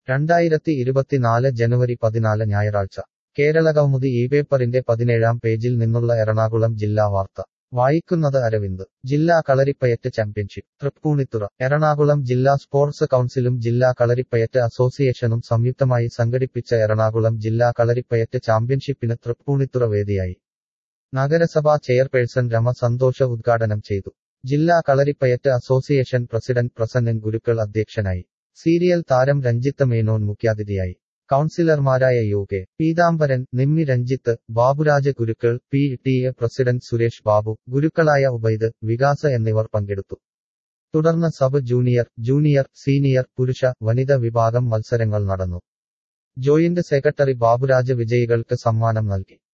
രണ്ടായിരത്തി ഇരുപത്തിനാല് ജനുവരി പതിനാല് ഞായറാഴ്ച കേരളകൗമുദി ഈ പേപ്പറിന്റെ പതിനേഴാം പേജിൽ നിന്നുള്ള എറണാകുളം ജില്ലാ വാർത്ത വായിക്കുന്നത് അരവിന്ദ് ജില്ലാ കളരിപ്പയറ്റ് ചാമ്പ്യൻഷിപ്പ് തൃപ്പൂണിത്തുറ എറണാകുളം ജില്ലാ സ്പോർട്സ് കൗൺസിലും ജില്ലാ കളരിപ്പയറ്റ് അസോസിയേഷനും സംയുക്തമായി സംഘടിപ്പിച്ച എറണാകുളം ജില്ലാ കളരിപ്പയറ്റ് ചാമ്പ്യൻഷിപ്പിന് തൃപ്പൂണിത്തുറ വേദിയായി നഗരസഭാ ചെയർപേഴ്സൺ രമ സന്തോഷ ഉദ്ഘാടനം ചെയ്തു ജില്ലാ കളരിപ്പയറ്റ് അസോസിയേഷൻ പ്രസിഡന്റ് പ്രസന്നൻ ഗുരുക്കൾ അധ്യക്ഷനായി സീരിയൽ താരം രഞ്ജിത്ത് മേനോൻ മുഖ്യാതിഥിയായി കൗൺസിലർമാരായ U K Peethambaran Nimmi Ranjith Baburaja Gurukkal P T A president Suresh Babu ഗുരുക്കളായ ഉബൈദ് വികാസ എന്നിവർ പങ്കെടുത്തു തുടർന്ന് സബ് ജൂനിയർ ജൂനിയർ സീനിയർ പുരുഷ വനിത വിഭാഗം മത്സരങ്ങൾ നടന്നു ജോയിന്റ് സെക്രട്ടറി ബാബുരാജ് വിജയികൾക്ക് സമ്മാനം നൽകി